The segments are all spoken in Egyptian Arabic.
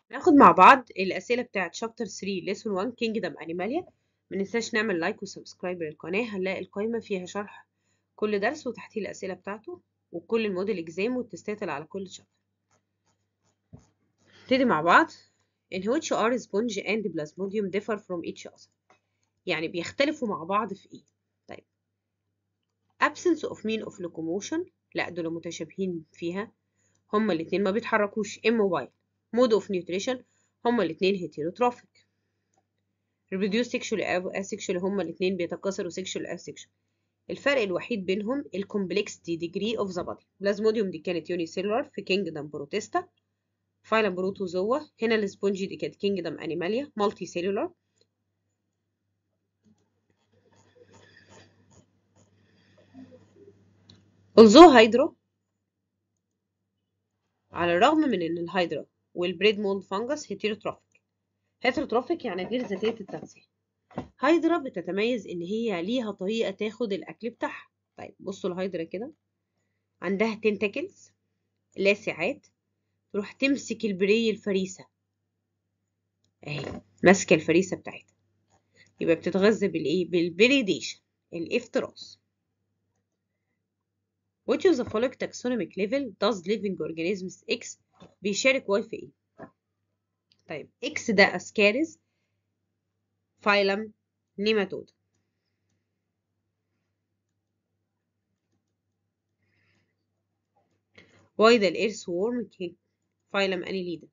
ناخد مع بعض الأسئلة بتاعت شابتر 3 ليسون 1 كينجدم أنيماليا ما ننساش نعمل لايك وسبسكرايب للقناة هنلاقي القائمة فيها شرح كل درس وتحتيه الأسئلة بتاعته وكل الموديل اكزام والتستات اللي على كل شابتر نبتدي مع بعض in which are sponge and plasmodium differ from each other يعني بيختلفوا مع بعض في ايه طيب absence of mean of locomotion لا دول متشابهين فيها هما الاتنين ما بيتحركوش immobile mode of nutrition هما الاتنين heterotrophic reproduce sexually أو asexually هما الاتنين بيتكاثروا sexually asexually الفرق الوحيد بينهم ال complexity degree of the body plasmodium دي كانت unicellular في kingdom protista فايلم بروتوزوا هنا السبونجي دي كانت kingdom animalia multicellular although hydro على الرغم من ان الهيدرا والبريد مولد فانجس هيتيروتروفيك هيتيروتروفيك يعني غير ذاتية التغذية هيدرا بتتميز ان هي ليها طريقة تاخد الاكل بتاعها طيب بصوا الهيدرا كده عندها تنتكلز لاسعات تروح تمسك البري الفريسة اهي ماسكة الفريسة بتاعتها يبقى بتتغذى بالايه بالبريديشن الافتراس Which of the following taxonomic level does living organisms X بيشارك Y في ايه؟ طيب X ده أسكاريز فايلم نيماتود Y ده الإيرث وورم فايلم أنيليدا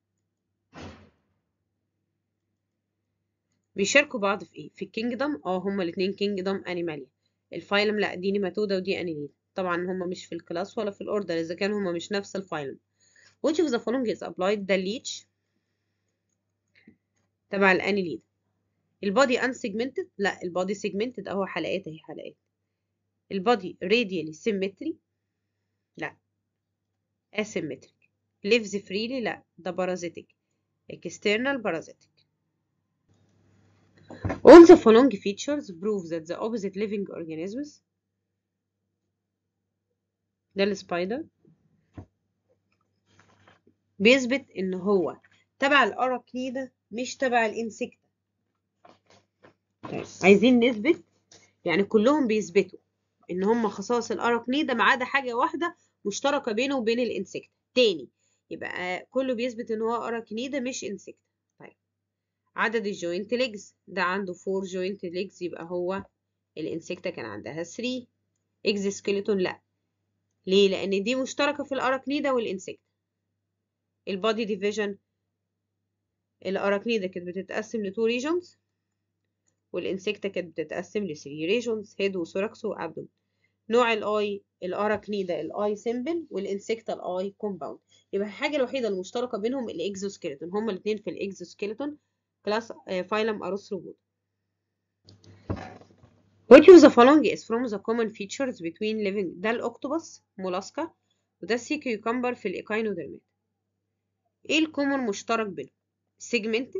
بيشاركوا بعض في ايه؟ في الكينجدم اه هما الاتنين كينجدم أنيماليا الفايلم لا دي نيماتودا ودي أنيليدا طبعا هما مش في الكلاس ولا في الأوردر إذا كانوا هما مش نفس الفايلم which of the following is applied ده الليتش تبع الأنيليدا البادي unsegmented لا البادي segmented أهو حلقات أهي حلقات البادي radially symmetry لا asymmetric lives freely لا ده parasitic external parasitic all the following features prove that the opposite living organisms ده السبايدر بيثبت ان هو تبع الاراكنيدا مش تبع الانسكتا طيب عايزين نثبت يعني كلهم بيثبتوا ان هم خصائص الاراكنيدا ما عدا حاجه واحده مشتركه بينه وبين الانسكتا تاني يبقى كله بيثبت ان هو اراكنيدا مش انسكتا طيب عدد الجوينت ليجز ده عنده فور جوينت ليجز يبقى هو الانسكتا كان عندها 3 اكزوسكيلتون لا ليه لان دي مشتركه في الاراكنيدا والانسكتا البادي ديفيجن الاراكنيدا كانت بتتقسم لتو ريجونز والانسكتا كانت بتتقسم لثري ريجونز هيد وثوراكس وابدوم نوع الاي الاراكنيدا الاي سيمبل والانسكتا الاي كومباوند يبقى الحاجه الوحيده المشتركه بينهم الاكزوسكيلتون هما الاثنين في الاكزوسكيلتون كلاس فايلم اروثروبود Which of the following is from the common features between living ده الاوكتوبس مولاسكا وده السي كيوكمبر في الايكاينوديرمات ايه الكومن مشترك بينهم segmented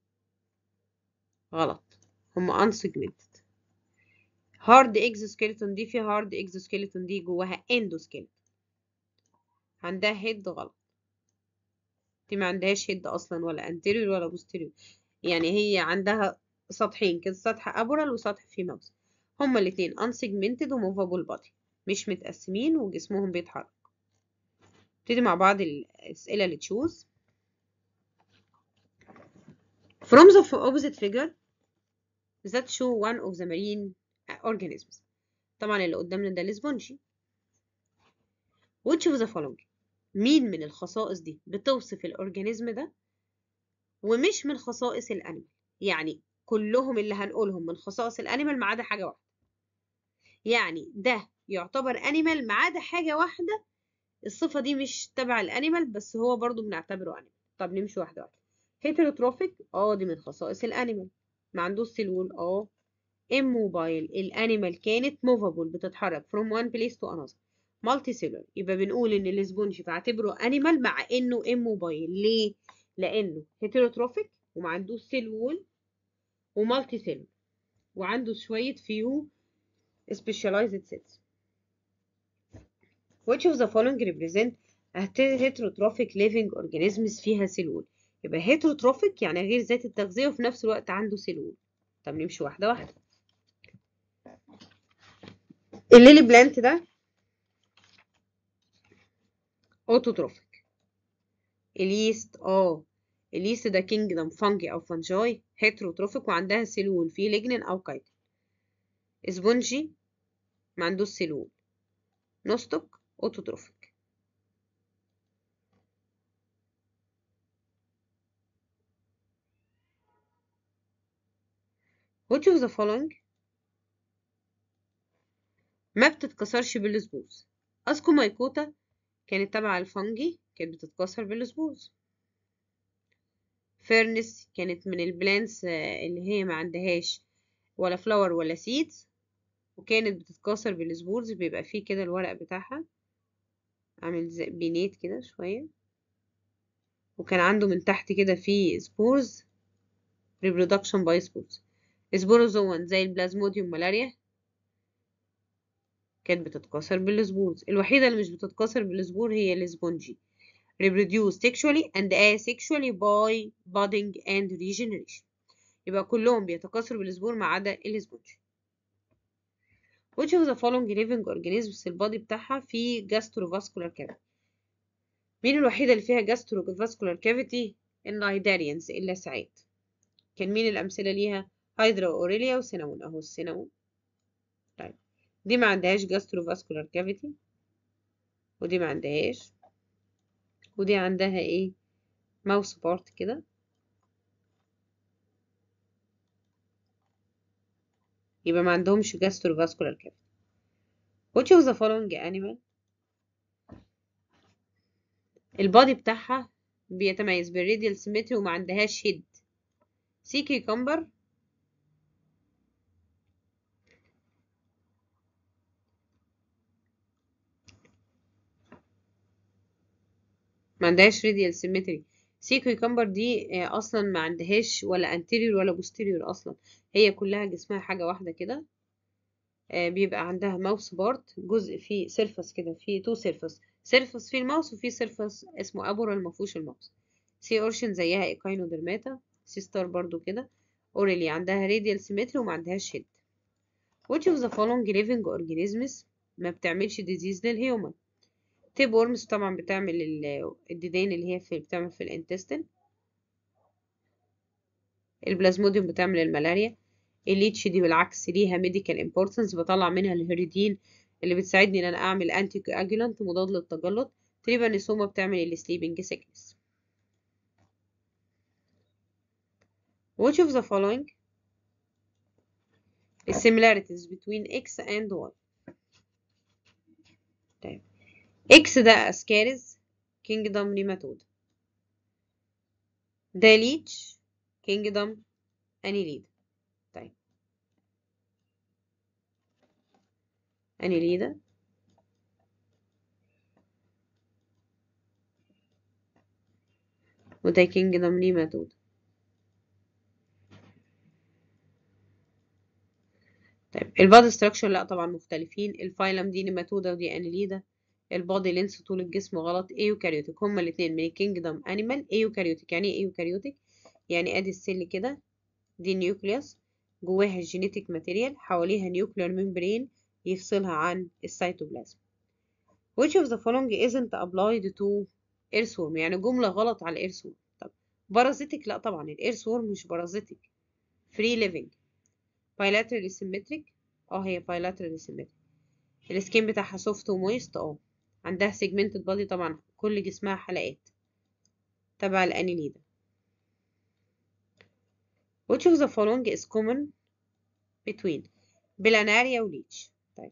غلط هما unsegmented hard exoskeleton دي فيها hard exoskeleton دي جواها endoskeleton عندها head غلط دي ما عندهاش head اصلا ولا anterior ولا posterior يعني هي عندها سطحين كده سطح ابرال وسطح في ماوس هما الاتنين unsegmented و movable body مش متقسمين وجسمهم بيتحرك نبتدي مع بعض الأسئلة اللي تشوز From the opposite figure that show one of the marine organisms طبعا اللي قدامنا ده الاسبونجي which of the following مين من الخصائص دي بتوصف الأورجانيزم ده ومش من خصائص الأنيمال يعني كلهم اللي هنقولهم من خصائص الأنيمال ما عدا حاجة واحدة يعني ده يعتبر أنيمال ما عدا حاجة واحدة الصفة دي مش تبع الأنيمال بس هو برضو بنعتبره أنيمال طب نمشي واحدة واحدة هيتروتروفيك اه دي من خصائص الأنيمال ما عندوش سلول اه immobile الأنيمال كانت movable بتتحرك from one place to another multicellular يبقى بنقول إن الاسبونج بعتبره أنيمال مع إنه immobile ليه؟ لأنه هيتروتروفيك وما عندوش سيل وول ومالتي سيل وعنده شوية فيو specialized cells which of the following represent a heterotrophic living organisms فيها سيل وول يبقى هيتروتروفيك يعني غير ذات التغذية وفي نفس الوقت عنده سيلول طب نمشي واحدة واحدة الليلي بلانت ده اوتوتروفيك اليست اه اليست ده كينجدم فانجي او فانجاي هيتروتروفيك وعندها سيلول في ليجنين او كايتين اسبونجي ما عندوش سيلول نوستوك اوتوتروفيك which of the following ما بتتكسرش بالسبوز اسكومايكوتا كانت تبع الفنجي كانت بتتكسر بالسبوز فيرنس كانت من البلانس اللي هي ما عندهاش ولا فلاور ولا سيدز وكانت بتتكسر بالسبورز بيبقى فيه كده الورق بتاعها عامل زي بينيت كده شوية وكان عنده من تحت كده فيه سبورز reproduction by spores سبوروزوان زي البلازموديوم ملاريا كانت بتتكسر بالسبورز الوحيدة اللي مش بتتكسر بالسبور هي الاسبونجي reproduce sexually and asexually by budding and regeneration يبقى كلهم بيتكاثروا بالسبور ما عدا الاسبونجي which of the following living organisms البادي بتاعها فيه gastrovascular cavity مين الوحيدة اللي فيها gastrovascular cavity النايداريانز اللاسعات كان مين الأمثلة ليها هايدرا أوريليا وسينامون أهو السينامون طيب دي ما عندهاش gastrovascular cavity ودي ما عندهاش ودي عندها ايه ماوس بارت كده يبقى ما عندهمش gastrovascular cavity which of the following animal البادي بتاعها بيتميز بالراديال سيمتري وما عندهاش هيد سي كيكمبر ما عندهاش راديال سيمتري سي كيكمبر دي اصلا ما عندهاش ولا انتيريور ولا بوستيريور اصلا هي كلها جسمها حاجه واحده كده بيبقى عندها ماوس بارت جزء فيه سيرفس كده فيه تو سيرفس سيرفس فيه الماوس وفيه سيرفس اسمه ابورال ما فيهوش الماوس سي اورشن زيها ايكاينودرماتا سي ستار برضو كده اوريلي عندها راديال سيمتري وما عندهاش هيد which of the following living organisms ما بتعملش ديزيز للهيومن تيب وورمز طبعا بتعمل الديدان اللي هي في بتعمل في الانتستين البلازموديوم بتعمل الملاريا الليتش دي بالعكس ليها ميديكال امبورتنس بطلع منها الهيريدين اللي بتساعدني ان انا اعمل انتي كواجولانت مضاد للتجلط تريبانيسوما بتعمل السليبنج سيكنس which of the following similarities between X and Y طيب X ده أسكاريز كينجدم نيماتود ده ليتش كينجدم أنيليد طيب أنيليدا وده كينجدم نيماتود طيب البادي ستراكشر لا طبعا مختلفين الفايلم دي نيماتودا ودي انيليدا البادي لينس طول الجسم غلط ايوكاريوتيك هما الاثنين من الكينجدم انيمال ايوكاريوتيك يعني ايه ايوكاريوتيك يعني ادي السيل كده دي نيوكليوس جواها الجينيتيك ماتيريال حواليها نيوكلير ممبرين يفصلها عن السيتوبلازم which of the following isn't applied to earthworm يعني جملة غلط على الايرثورم طب بارازيتك لا طبعا الايرثورم مش بارازيتك فري ليفنج bilaterally symmetric اه هي bilaterally symmetric السكين بتاعها سوفت ومويست اه عندها segmented body طبعا كل جسمها حلقات تبع الانيليدا which of the following is common between بلاناريا وليتش طيب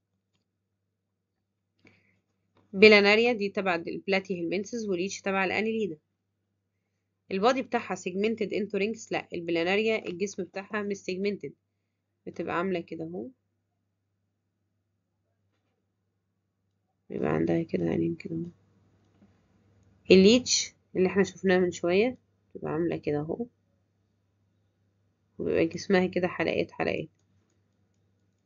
بلاناريا دي تبع البلاتي هيلمنسز وليتش تبع الانيليدا البادي بتاعها segmented into rings لا البلاناريا الجسم بتاعها مش segmented بتبقى عاملة كده اهو بيبقى عندها كده عينين كده اهو الليتش اللي احنا شفناه من شوية بتبقى عاملة كده اهو وبيبقى جسمها كده حلقات حلقات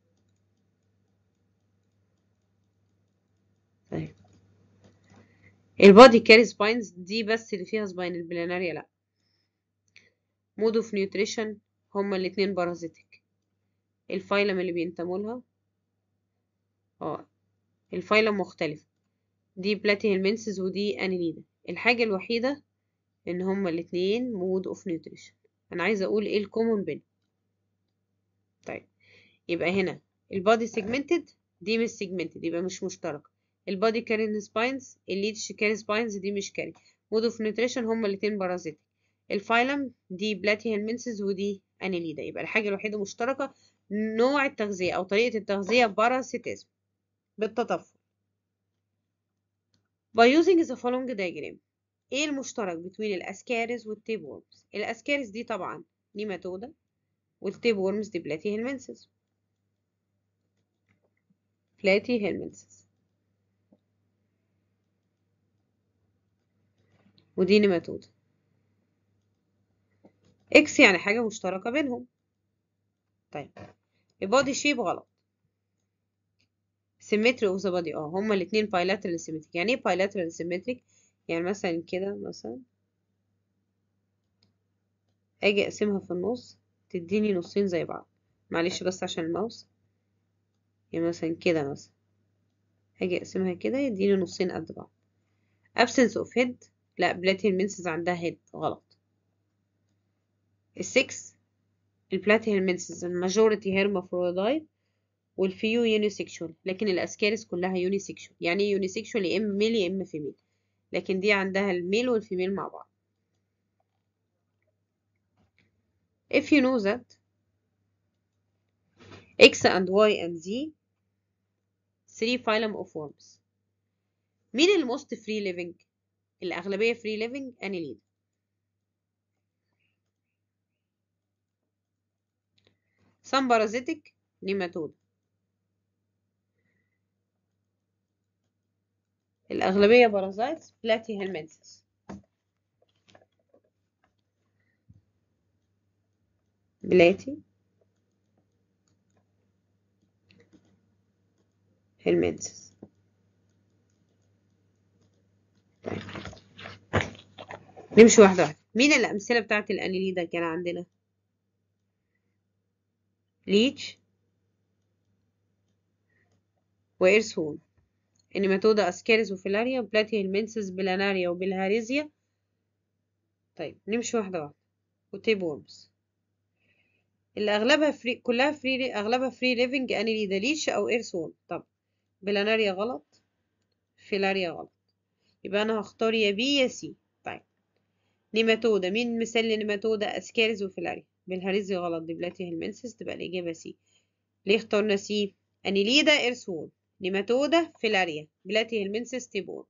طيب البادي كاري سباينز دي بس اللي فيها سباين البلاناريا لا مود اوف نيوتريشن هما الاتنين بارازيتك الفايلم اللي بينتموا لها اه الفايلم مختلف دي بلاتيهلمنسز ودي انيليدا الحاجة الوحيدة ان هما الاتنين مود اوف نيوتريشن انا عايزة اقول ايه الكومون بينهم طيب يبقى هنا البادي سيجمنتد دي مش سيجمنتد يبقى مش مشتركة البادي كارين سباينز الليدش كاري سباينز دي مش كاري مود اوف نيوتريشن هما الاتنين بارازيتك الفايلم دي بلاتيهلمنسز ودي انيليدا يبقى الحاجة الوحيدة مشتركة نوع التغذية أو طريقة التغذية باراسيتيزم بالتطفل by using the following diagram ايه المشترك بين الاسكاريز والتيب وورمز الاسكاريز دي طبعا نيماتودا والتيب وورمز دي بلاتي هيلمنسز بلاتي هيلمنسز ودي نيماتودا اكس يعني حاجة مشتركة بينهم طيب البادي شيب غلط symmetry of the body اه هما الاتنين bilateral symmetric يعني ايه bilateral symmetric يعني مثلا كده مثلا اجي اقسمها في النص تديني نصين زي بعض معلش بس عشان الماوس يعني مثلا كده مثلا اجي اقسمها كده يديني نصين قد بعض absence of head لا بلاتين منسز عندها head غلط السكس البلاتين منسز الماجوريتي هيرمافرودايت والفيو يونيسيكشوال لكن الاسكاريس كلها يونيسيكشوال يعني ايه يونيسيكشوال يا اما ميل يا اما فيميل لكن دي عندها الميل والفيميل مع بعض if you know that x and y and z three phylum of worms مين الموست free living الأغلبية free living أنيليد some parasitic nematode الأغلبية بارازايتس بلاتي هيلمنسس بلاتي هيلمنسس طيب نمشي واحدة واحدة مين الأمثلة بتاعت الأنيليدا كان عندنا ليتش وإرسون النيماتودا اسكاريس وفيلاريا وبلاتي هيلمنسس بلاناريا وبلهاريزيا طيب نمشي واحدة واحدة وتيب وورمز اللي أغلبها فري كلها فري أغلبها فري ليفنج أنيليدا ليش أو إيرسون طب بلاناريا غلط فيلاريا غلط يبقى أنا هختار يا بي يا سي طيب نيماتودا مين مثال لنيماتودا اسكاريس وفيلاريا بالهاريزيا غلط دي بلاتي هيلمنسس تبقى الإجابة سي ليه اخترنا سي أنيليدا إيرسون نيماتودا فيلاريا بلاتي هيلمنسس تيبور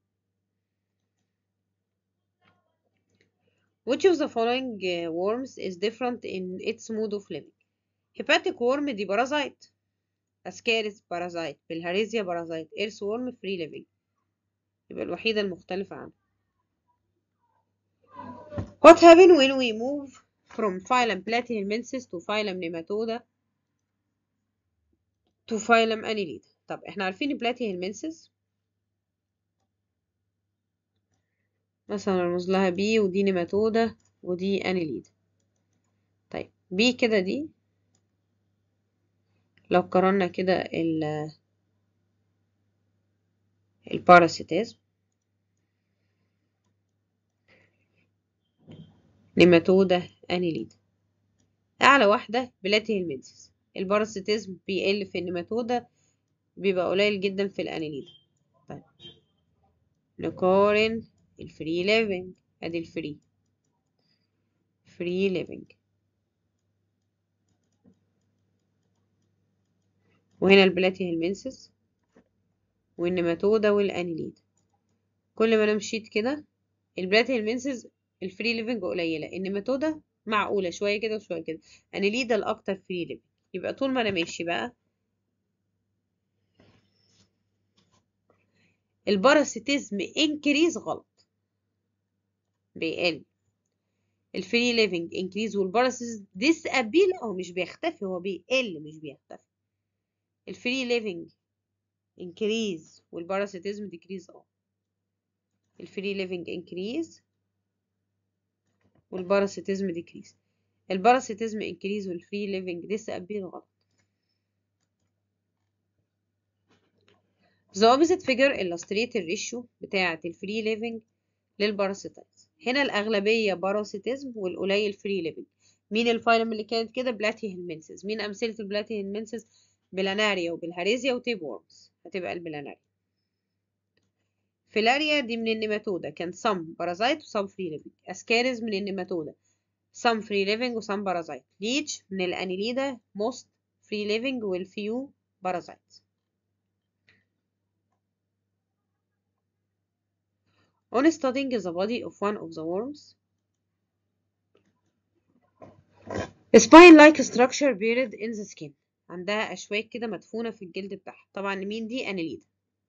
Which of the following uh, worms is different in its mode of living? Hepatic worm دي parasite Ascaris parasite Bilharzia parasite Earthworm free living يبقى الوحيدة المختلفة عنها What happen when we move from phylum Platyhelminthes to phylum Nematoda to phylum Annelida طب احنا عارفين Platyhelminthes مثلا رمز لها بي ودي نيماتودا ودي انيليدا طيب بي كده دي لو قارنا كده ال الباراسيتازم نيماتودا انيليدا اعلى واحدة بلاتيهلمنسس الباراسيتازم بيقل في النيماتودا بيبقى قليل جدا في الانيليدا طيب نقارن الفري ليفنج ادي الفري فري ليفنج وهنا البلاتي هيلمنسس والنيماتودا والانيليد كل ما انا مشيت كده البلاتي هيلمنسس الفري ليفنج قليله النيماتودا معقوله شويه كده وشويه كده انيليدا الاكتر فري ليفنج يبقى طول ما انا ماشي بقى الباراسيتيزم انكريز غلط بيقل الفري ليفنج انكريز والباراسيتيزم ديسابيل هو مش بيختفي هو بيقل مش بيختفي الفري ليفنج انكريز والباراسيتيزم ديكريز اه الفري ليفنج انكريز والباراسيتيزم ديكريز الباراسيتيزم انكريز والفري ليفنج ديس ابير غلط The opposite figure illustrate الريشيو بتاعة الفري ليفنج للباراسيتايز هنا الأغلبية باراسيتيزم والقليل فري ليفنج مين الفايلم اللي كانت كده بلاتي هيلمنسز مين أمثلة البلاتي هيلمنسز بلاناريا وبالهاريزيا وتيب وورمز هتبقى البلاناريا فيلاريا دي من النيماتودا كان some بارازايت وسم فري ليفنج اسكاريز من النيماتودا some free living وسم بارازايت ليتش من الانيليدا most free living والفيو بارازايت On studying the body of one of the worms, a spine-like structure buried in the skin. عندها أشواك كده مدفونة في الجلد بتاعها. طبعا مين دي؟ أنيليدا.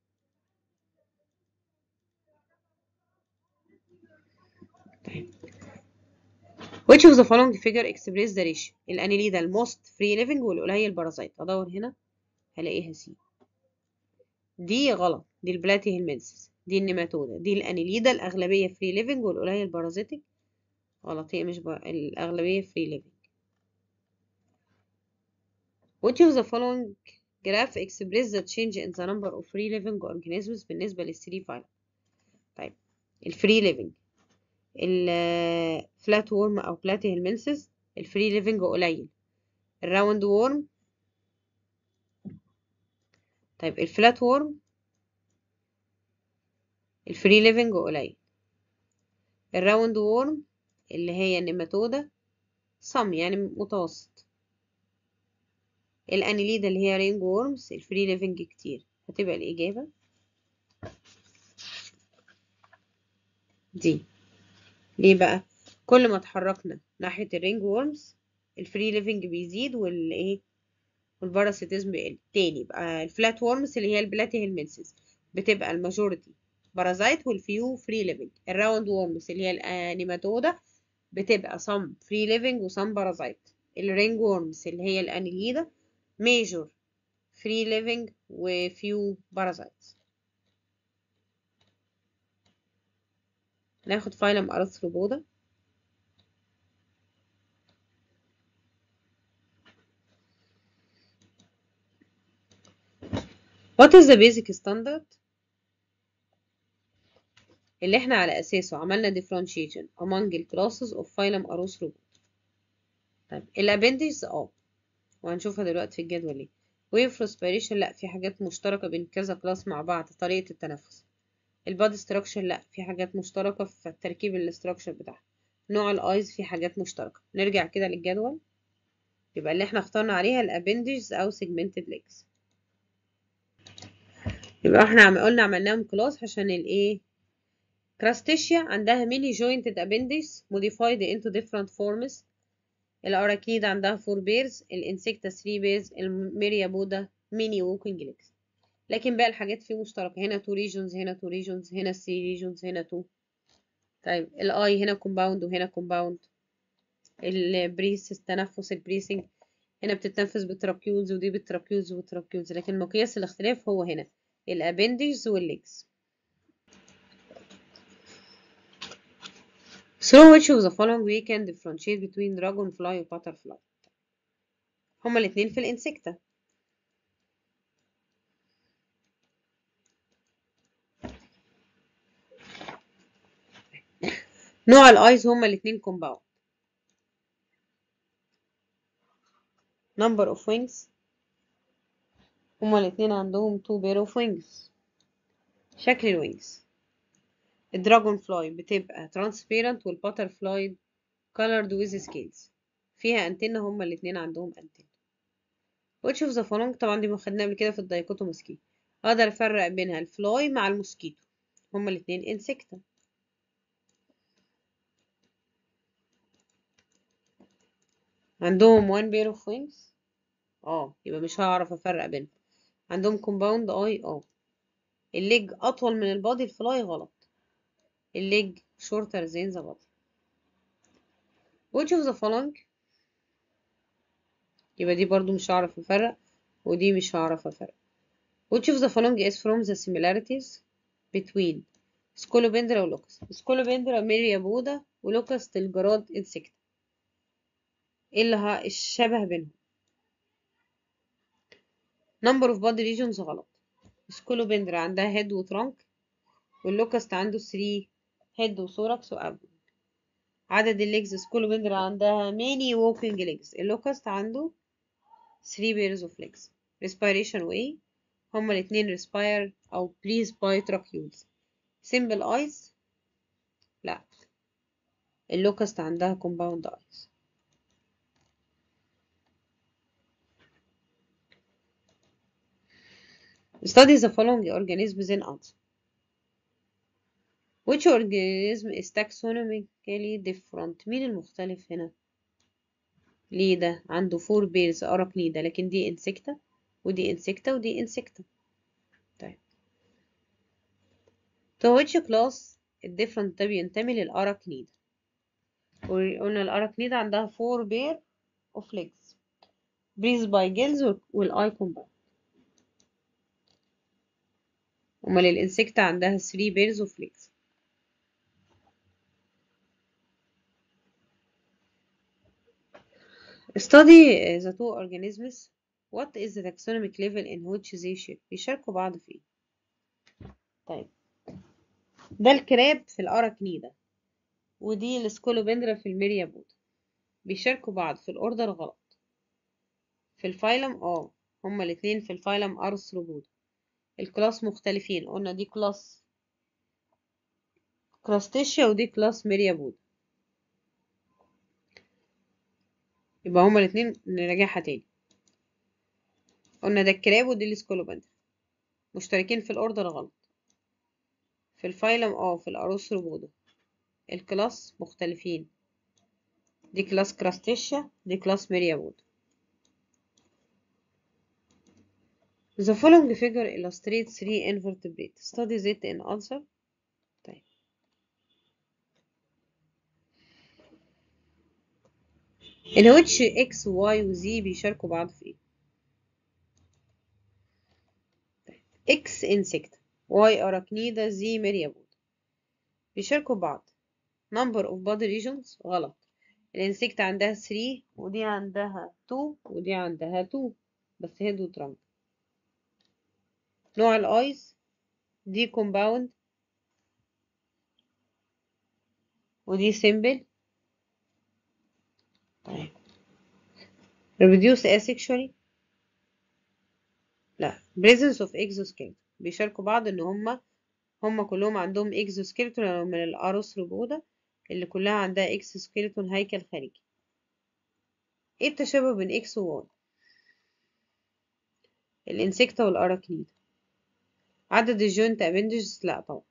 Which of the following figure express the ratio؟ الأنيليدا الموست free living والقليل بارازايت. أدور هنا هلاقيها سي. دي غلط. دي البلاتي هيلمنسس. دي النيماتودا دي الانيليدا الاغلبيه فري ليفنج والقليل بارازيتك غلط هي مش بقى. الاغلبيه فري ليفنج which of the following graph express the change in the number of free living organisms بالنسبه للثري فايلم طيب الفري ليفنج الفلات وورم او بلاتي هيلمنسس الفري ليفنج قليل الراوند وورم طيب الفلات وورم الفري ليفنج قليل الراوند وورم اللي هي النيماتودا صم يعني متوسط الانيليدا اللي هي رينج وورمز الفري ليفنج كتير هتبقى الإجابة دي ليه بقى كل ما اتحركنا ناحية الرينج وورمز الفري ليفنج بيزيد والايه والباراسيتيزم بيقل تاني بقى الفلات وورمز اللي هي البلاتي هيلمنسز بتبقى الماجورتي بارازايت والفيو فري ليفنج الراوند وورمز اللي هي الانيماتودا بتبقى some فري ليفنج وسم بارازايت الرينج وورمز اللي هي الانيليدا ميجور فري ليفنج وفيو بارازايت ناخد فايلم ارثروبودا What is the basic standard اللي احنا على اساسه عملنا differentiation among the classes of phylum Arthropod طيب الابندكس اه وهنشوفها دلوقتي في الجدول ايه wave respiration لا في حاجات مشتركة بين كذا كلاس مع بعض طريقة التنفس البادي ستراكشر لا في حاجات مشتركة في تركيب الاستراكشر بتاعها نوع الايز في حاجات مشتركة نرجع كده للجدول يبقى اللي احنا اخترنا عليها الابندجز او segmented legs يبقى احنا عم قلنا عملناهم كلاس عشان الايه كراستيشيا عندها ميني jointed appendix modified into different forms الأراكيد عندها 4 بيرز الإنسكتا 3 بيرز الميريابودا ميني ووكينج ليجز لكن باقي الحاجات فيه مشتركة هنا 2 ريجونز هنا 2 ريجونز هنا 3 ريجونز هنا 2 طيب الاي هنا كومباوند وهنا كومباوند البريس التنفس البريسنج هنا بتتنفس بالتراكيولز ودي بالتراكيولز والتراكيولز لكن مقياس الاختلاف هو هنا الابندجز والليجز So which of the following we can differentiate between dragonfly و butterfly هما الاتنين في الانسكتا نوع الايز هما الاتنين compound number of wings هما الاتنين عندهم two pair of wings شكل الوينجز الدراجون فلاي بتبقى transparent والباترفلاي colored with scales فيها انتنة هما الاتنين عندهم انتنة which of the following طبعا دي ما خدناها قبل كده في الدايكوتومسكي اقدر افرق بينها الفلاي مع الموسكيتو هما الاتنين انسكتا عندهم one pair of wings اه يبقى مش هعرف افرق بينهم عندهم compound eye اه الليج اطول من البادي الفلاي غلط الليج shorter than the body which of the following يبقى دي برضو مش هعرف افرق ودي مش هعرف افرق which of the following is from the similarities between سكولوبندرا ولوكس سكولوبندرا ميريا بودا ولوكس الجراد انسكتا ايه اللي ها الشبه بينهم number of body regions غلط سكولوبندرا عندها head وترانك واللوكست عنده 3 head وثوركس وابدن عدد الليجز سكولوبندرا عندها many walking legs اللوكست عنده 3 pairs of legs respiration وايه هما الاتنين respire أو breathe by tracheoles simple eyes لا اللوكست عندها compound eyes study the following organisms in answer which organism is taxonomically different مين المختلف هنا ليه ده عنده four pairs أراكنيدا لكن دي انسكتا ودي انسكتا ودي انسكتا طيب to which class الديفرنت ده بينتمي للأراكنيدا وقلنا الأراكنيدا عندها four pair of legs breathe by gills والeye compound أمال الإنسكتا عندها three pairs of legs study the two organisms what is the taxonomic level in which they share بيشاركوا بعض في ايه طيب ده الكراب في الأراكنيدا ودي السكولوبندرا في الميريابود بيشاركوا بعض في الأوردر غلط في الفايلم اه هما الاتنين في الفايلم أرثروبودا الكلاس مختلفين قلنا دي كلاس كراستيشيا ودي كلاس ميريابود يبقى هما الاتنين نراجعها تاني قلنا ده الكراب ودي السكولوبندرا مشتركين في الأوردر غلط في الفايلم اه في الأروثروبودا الكلاس مختلفين دي كلاس كراستيشيا دي كلاس ميريابود The following figure illustrates three invertebrates. Study it in answer. طيب. In which X, Y و Z بيشاركوا بعض في ايه؟ طيب. X insect, Y arachnida, Z myriapod. بيشاركوا بعض. Number of body regions غلط. الانسكت عندها 3 ودي عندها 2 ودي عندها 2 بس هيد وترانك. نوع الايز دي كومباوند ودي سيمبل طيب reproduce asexually لا presence of exoskeleton بيشاركوا بعض ان هما هما كلهم عندهم exoskeleton من الأروثروبودا اللي كلها عندها exoskeleton هيكل خارجي ايه التشابه بين اكس وواي الانسكتا والاراكنيدا عدد الجوينت ابندجز لا طبعا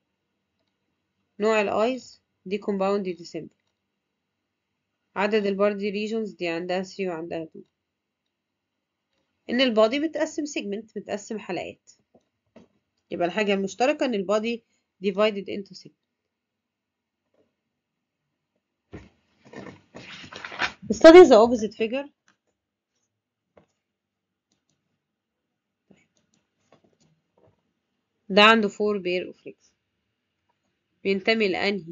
نوع الايز دي كومباوند دي سيمبل عدد الباردي ريجونز دي عندها 3 وعندها 2 ان البادي متقسم سيجمنت متقسم حلقات يبقى الحاجة المشتركة ان البادي divided into segment study the opposite figure ده عنده فور بير اوف ليجز بينتمي لأنهي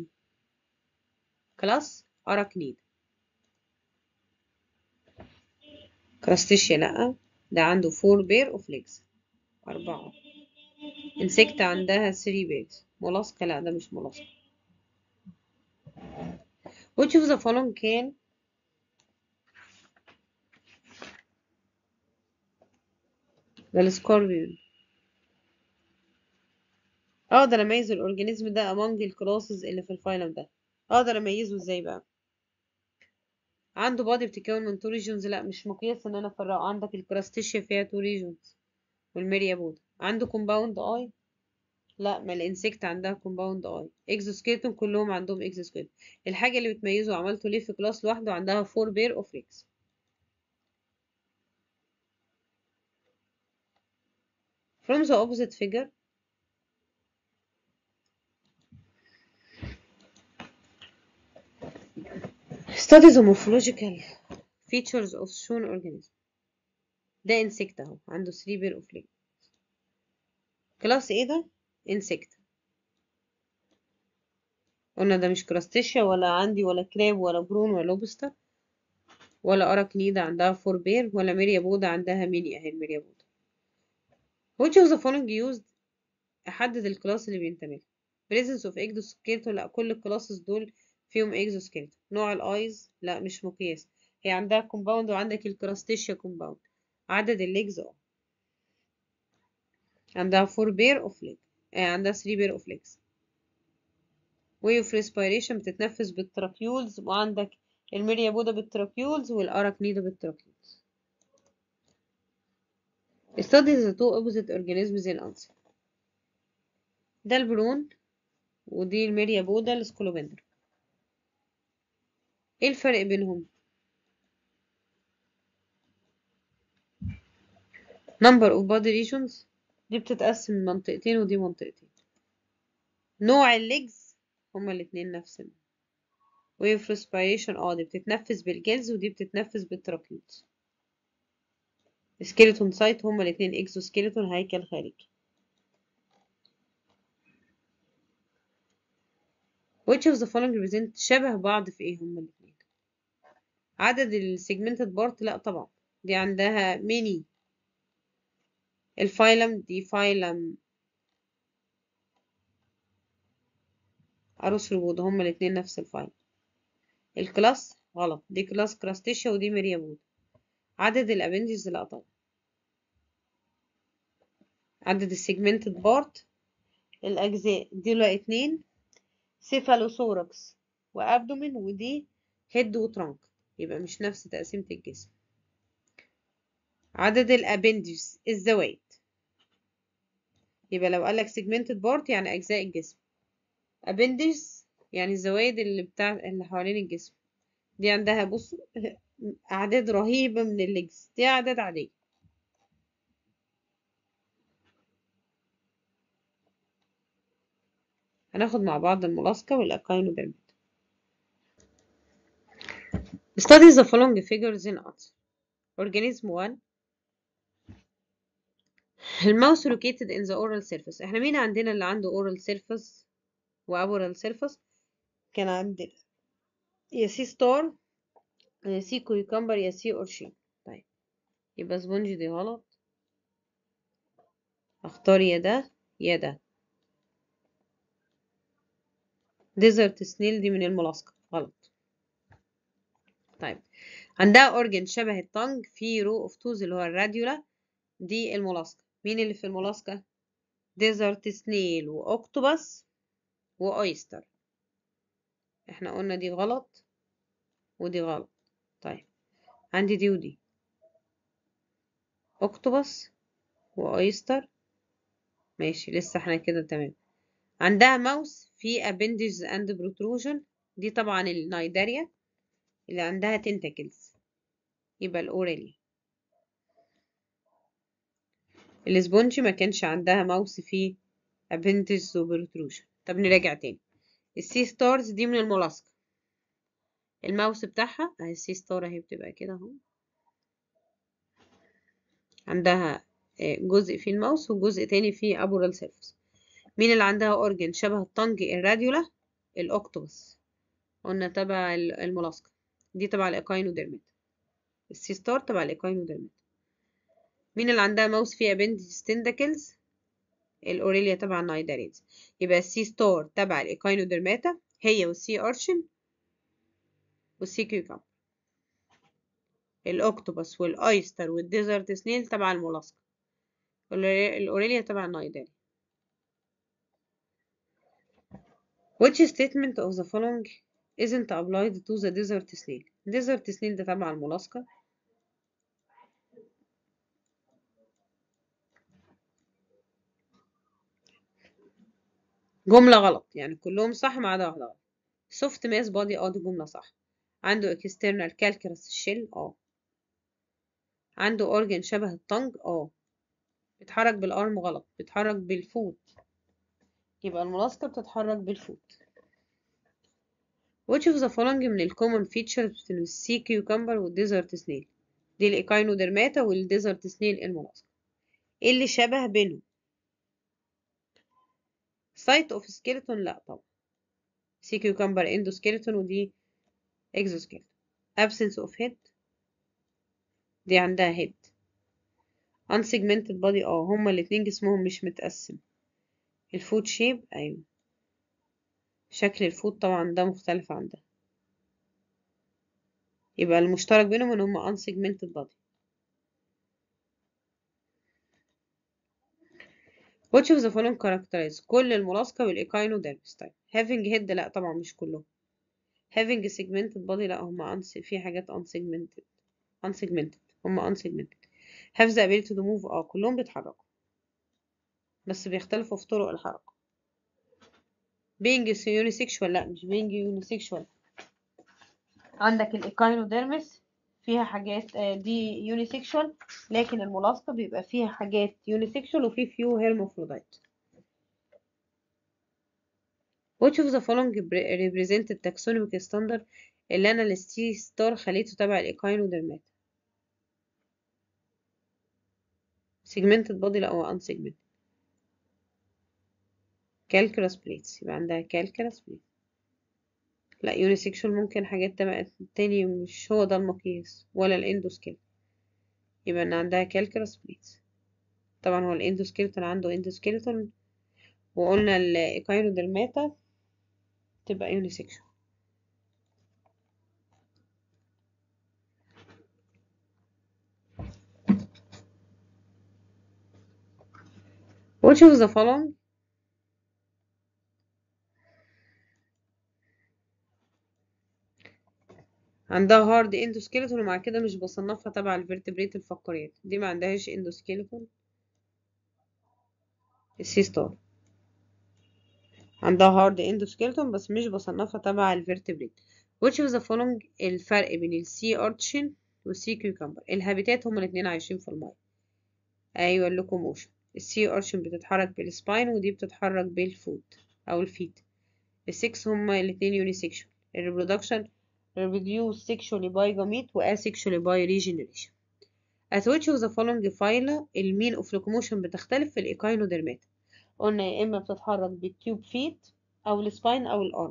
كلاس أراكنيد كراستيشيا لأ ده عنده فور بير اوف ليجز أربعة انسكت عندها ثري بيرز مولاسكا لأ ده مش مولاسكا which of the following can ده السكوربيون اقدر اميز الاورجانيزم ده among الكلاسز اللي في الفايلم ده اقدر اميزه ازاي بقى عنده بادي بتتكون من تو ريجونز لا مش مقياس ان انا افرقه عندك الكراستيشيا فيها تو ريجونز والميريابود عنده كومباوند اي لا ما الانسكت عندها كومباوند اي اكزوسكيلتون كلهم عندهم اكزوسكيلتون الحاجه اللي بتميزه عملته ليه في كلاس لوحده عندها فور بير اوف ليجز from the opposite figure study the morphological features of shown organism ده insect اهو عنده 3 pair of legs كلاس ايه ده insect قلنا ده مش كراستيشيا ولا عندي ولا كراب ولا برون ولا لوبستر ولا أراكنيدا عندها فور بير ولا ميريا بودا عندها ميني أهي الميريا بودا which of the following used أحدد الكلاس اللي بينتمي له presence of exoskeleton لا كل الكلاسز دول فيهم exoskeleton نوع الايز لا مش مقياس هي عندها كومباوند وعندك الكراستيشيا كومباوند عدد الليجز اه عندها 4 بير اوف ليج آه عندها 3 بير اوف ليجز way of respiration بتتنفس بالتراكيولز وعندك الميريا بودا بالتراكيولز والاراكنيدا بالتراكيولز study the two opposite organisms in answer ده البرون ودي الميريا بودا السكولوبندر ايه الفرق بينهم number of body regions دي بتتقسم منطقتين ودي منطقتين نوع الليجز هما الاتنين نفس النوع way of respiration اه دي بتتنفس بالجلز ودي بتتنفس بالتراكيوت سكيلتون سايت هما الاتنين اكزوسكيلتون هيكل خارجي which of the following represent شبه بعض في ايه هما الاتنين عدد السيجمنتد بارت لا طبعا دي عندها ميني الفايلم دي فايلم أروثروبود هما الاتنين نفس الفايلم الكلاس غلط دي كلاس كراستيشيا ودي ميريا بود عدد الابندجز لا طبعا عدد السيجمنتد بارت الأجزاء دول اتنين سيفالوثوركس وأبدومين ودي هيد وترانك يبقى مش نفس تقسيمة الجسم عدد الابندجز الزوايد يبقى لو قالك segmented part يعني أجزاء الجسم appendix يعني الزوايد اللي بتاع اللي حوالين الجسم دي عندها بصوا أعداد رهيبة من الليجز دي أعداد عادية هناخد مع بعض الملاصقة والأكاينوديرمات Study the following figures in answer. Organism 1 الماوس located in the oral surface احنا مين عندنا اللي عنده oral surface وابورال surface كان عندنا يا سي ستار يا سي كويكمبر يا سي اورشين طيب يبقى سبونج دي غلط اختار يا ده يا ده ديزرت سنيل دي من الملاصقة غلط طيب عندها اورجن شبه الطنج في رو اوف توز اللي هو الراديولا دي الملاصقة مين اللي في الملاصقة ديزرت سنيل واوكتوبس واويستر احنا قلنا دي غلط ودي غلط طيب عندي دي ودي اوكتوبس واويستر ماشي لسه احنا كده تمام عندها ماوس في appendage and protrusion دي طبعا النايداريا اللي عندها tentacles يبقى الأوراليا الاسبونج ما كانش عندها ماوس فيه appendage و protrusion طب نراجع تاني السي ستارز دي من الملاصقة الماوس بتاعها اهي السي ستار اهي بتبقى كده اهو عندها جزء فيه الماوس وجزء تاني فيه ابورال سيرفس مين اللي عندها اورجن شبه الطنج الراديولا الاوكتوبس قلنا تبع الملاصقة دي تبع الايكاينوديرمات السي ستار تبع الايكاينوديرمات مين اللي عندها ماوس فيه ابندج تندكلز الاوريليا تبع النايداريز يبقى السي ستار تبع الايكاينوديرماتا هي والسي ارشن والسي كيوكام الاوكتوبس والايستر والديزرت سنيل تبع الملاصقة الاوريليا تبع النايداري Which statement of the following isn't applied to the desert snail? desert snail ده تبع الملاصقة جملة غلط يعني كلهم صح ما عدا واحدة غلط soft mass body اه دي جملة صح عنده external calcareous shell اه عنده organ شبه الطنج اه بيتحرك بالارم غلط بيتحرك بالفوت يبقى الملاصقة بتتحرك بالفوت which of the following من ال common features بين السي كيوكمبر والديزرت سنيل دي الايكاينوديرماتا والديزرت سنيل الملاصقة ايه اللي شبه بينهم site of skeleton لا طبعا سي كيوكمبر اندوسكيلتون ودي اكزوسكيلتون absence of head دي عندها head unsegmented body اه هما الاتنين جسمهم مش متقسم الفوت شيب ايوه شكل الفوت طبعا ده مختلف عن ده يبقى المشترك بينهم ان هما unsegmented body which of the following characterize كل الملاصقة بالإيكاينوديرمس طيب having head لا طبعا مش كلهم having segmented body لا هما uns... في حاجات unsegmented unsegmented هما unsegmented have the ability to move اه كلهم بيتحركوا بس بيختلفوا في طرق الحركة being unisexual لا مش being unisexual عندك الإيكاينوديرمس فيها حاجات آه، دي يونيسيكشوال لكن الملاصقة بيبقى فيها حاجات يونيسيكشوال وفي فيو هيرمافروديت which of the following represent التاكسونوميك ستاندرد اللي انا الستي ستار خليته تبع الايكاينوديرمات segmented body لا هو unsegmented calculus plates يبقى عندها calculus plates لا يونيسيكشوال ممكن حاجات تبع تاني مش هو ده المقياس ولا الاندوسكيل يبقى ان عندها كالكرس بليتس طبعا هو الاندوسكيلتون عنده اندوسكيلتون وقلنا الايكاينودرماتا تبقى يونيسيكشوال Which of the following عندها هارد اندوسكيلتون ومع كده مش بصنفها تبع الفرتبريت الفقاريات دي ما عندهاش اندوسكيلتون السي ستار عندها هارد اندوسكيلتون بس مش بصنفها تبع الفرتبريت which of the following الفرق بين السي ارتشن والسي كيوكمبر الهابيتات هما الاتنين عايشين في الماء ايوه اللوكوموشن السي ارشن بتتحرك بالسباين ودي بتتحرك بالفوت او الفيت السكس هما الاتنين يونيسيكشوال الريبرودكشن reproduce sexually by gamete و asexually by regeneration. At which of the following phyla المين of locomotion بتختلف في الإيكاينوديرمات قلنا يا إما بتتحرك بالتيوب فيت أو السباين أو الأرم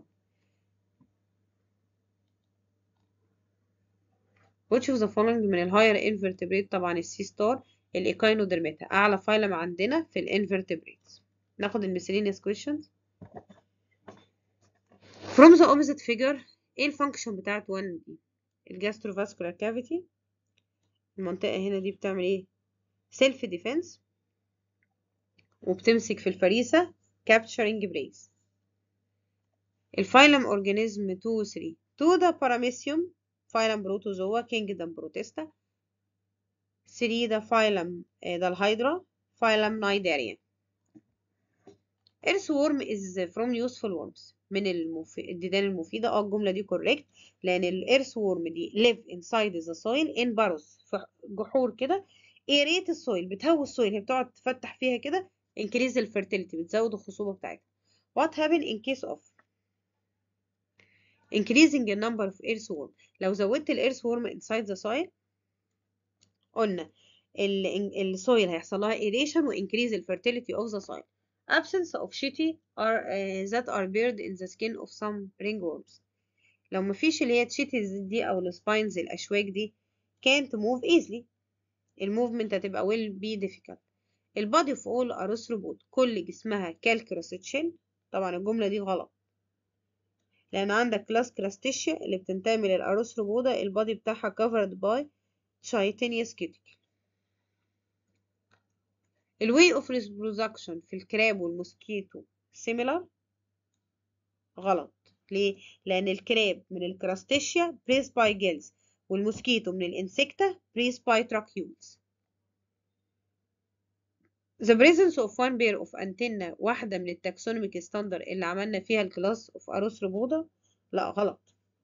which of the following من الهاير invertebrate طبعا السي ستار الإيكاينوديرماتا أعلى فايلم عندنا في الانفرتبريتس ناخد الميسلينيوس questions from the opposite figure ايه الفانكشن بتاعت 1 دي الجاستروفاسكولار كافيتي المنطقة هنا دي بتعمل ايه سيلف ديفense وبتمسك في الفريسة capturing brace الفايلم اورجانيزم 2 و 3 2 ده باراميسيوم فايلم بروتوزوا كينجدم بروتيستا 3 ده فايلم ده الهيدرا فايلم نايداريا earthworm is from useful worms من المف... الديدان المفيدة اه الجملة دي كوريكت لأن الإيرث وورم دي live inside the soil in burrows في جحور كده aerate السويل بتهوي السويل هي بتقعد تفتح فيها كده increase الفيرتيليتي بتزود الخصوبة بتاعتها what happen in case of increasing the number of earthworm لو زودت الايرث inside the soil قلنا السويل هيحصل لها aeration و increase الفيرتيليتي of the soil absence of shitty are uh, that are buried in the skin of some ringworms لو مفيش اللي هي تشيتيز دي او السباينز الاشواك دي can't move easily الموفمنت هتبقى will be difficult البادي of all arthropod كل جسمها calcareous shell طبعا الجملة دي غلط لأن عندك كلاس كراستيشيا اللي بتنتمي للأروثروبودا البادي بتاعها covered by chitinous cuticle الواي اوف reproduction في الكراب والموسكيتو similar غلط ليه؟ لأن الكراب من الكراستيشيا بريس باي جيلز والموسكيتو من الانسكتا بريس باي tracheoles The presence of one pair of antenna واحدة من التاكسونوميك ستاندر اللي عملنا فيها الكلاس اوف أروثروبودا لا غلط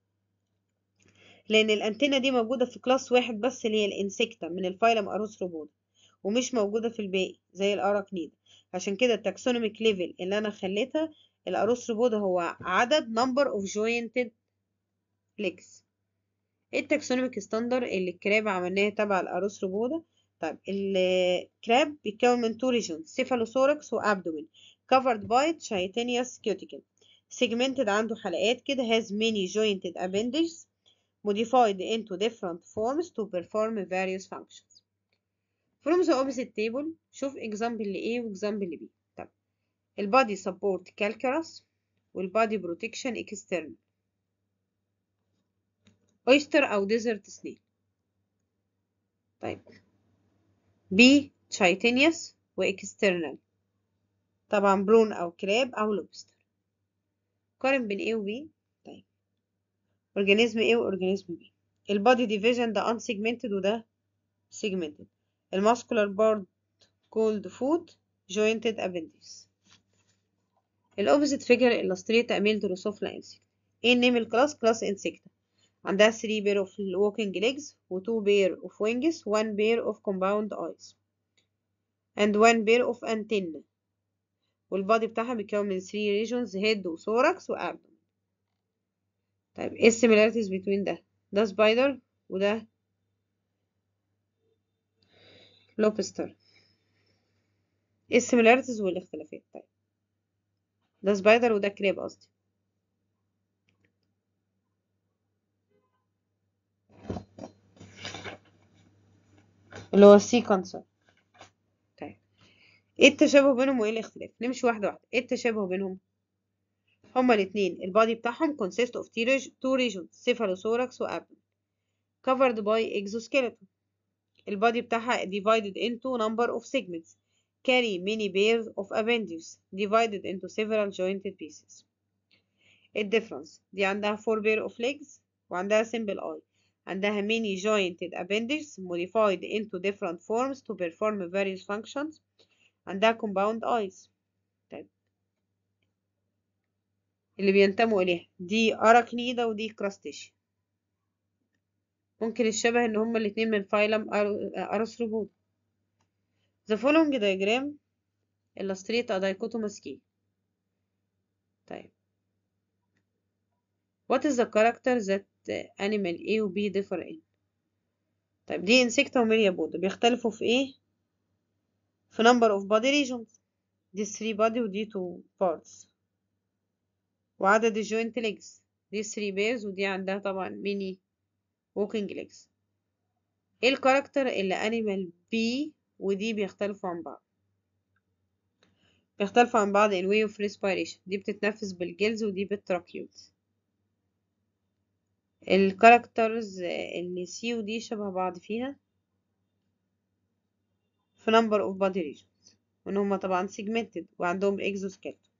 لأن الأنتنة دي موجودة في كلاس واحد بس اللي هي الانسكتا من الفايلم أروثروبودا ومش موجودة في الباقي زي الأراكنيد عشان كده التاكسونوميك ليفل اللي أنا خليتها الأروثروبودا هو عدد number of jointed legs التاكسونوميك ستاندر اللي الكراب عملناها تبع الأروثروبودا طيب الكراب بيتكون من تو ريجونز سيفالوثوركس وابدومين covered by chitinous cuticle segmented عنده حلقات كده has many jointed appendages modified into different forms to perform various functions from the opposite table شوف example ل A و example ل B طب البادي support calcareous والبادي protection external oyster أو desert snail طيب B chitinous و external طبعا برون أو كراب أو لوبستر قارن بين A و B طيب organism A و organism B البادي division ده unsegmented وده segmented الماسكولار بارت called foot jointed appendix الأوبزيت فيجر illustrate a male drosophila insect ايه النيم الكلاس كلاس insect عندها 3 pair of walking legs و 2 pair of wings 1 pair of compound eyes and 1 pair of antennae والبادي بتاعها بيتكون من 3 regions head وثوركس وابدومن طيب ايه similarities between ده ده spider وده lobster ايه similarities والاختلافات طيب ده سبايدر وده كريب قصدي اللي هو السي كانسر طيب ايه التشابه بينهم وايه الاختلاف نمشي واحده واحده ايه التشابه بينهم هما الاثنين البادي بتاعهم consist of two regions cephalothorax و abdomen covered by exoskeleton البادي بتاعها divided into number of segments carry many pairs of appendages divided into several jointed pieces الديفرنس دي عندها four pair of legs وعندها simple eye عندها many jointed appendages modified into different forms to perform various functions عندها compound eyes طيب اللي بينتموا إليها دي أراكنيدا ودي كراستيشيا ممكن الشبه إن هما الاتنين من فايلم أرثروبود The following diagram illustrate a dichotomous key طيب What is the character that animal A و B differ in طيب دي insecta وميليابود بيختلفوا في ايه في number of body regions دي 3 body ودي 2 parts وعدد الجوينت legs دي 3 pairs ودي عندها طبعا mini walking legs ايه الكاركتر اللي animal B ودي بيختلفوا عن بعض بيختلفوا عن بعض in way of respiration دي بتتنفس بالجلز ودي بالتراكيوت الكاركترز اللي سي ودي شبه بعض فيها في number of body regions وان هما طبعا segmented وعندهم exoskeleton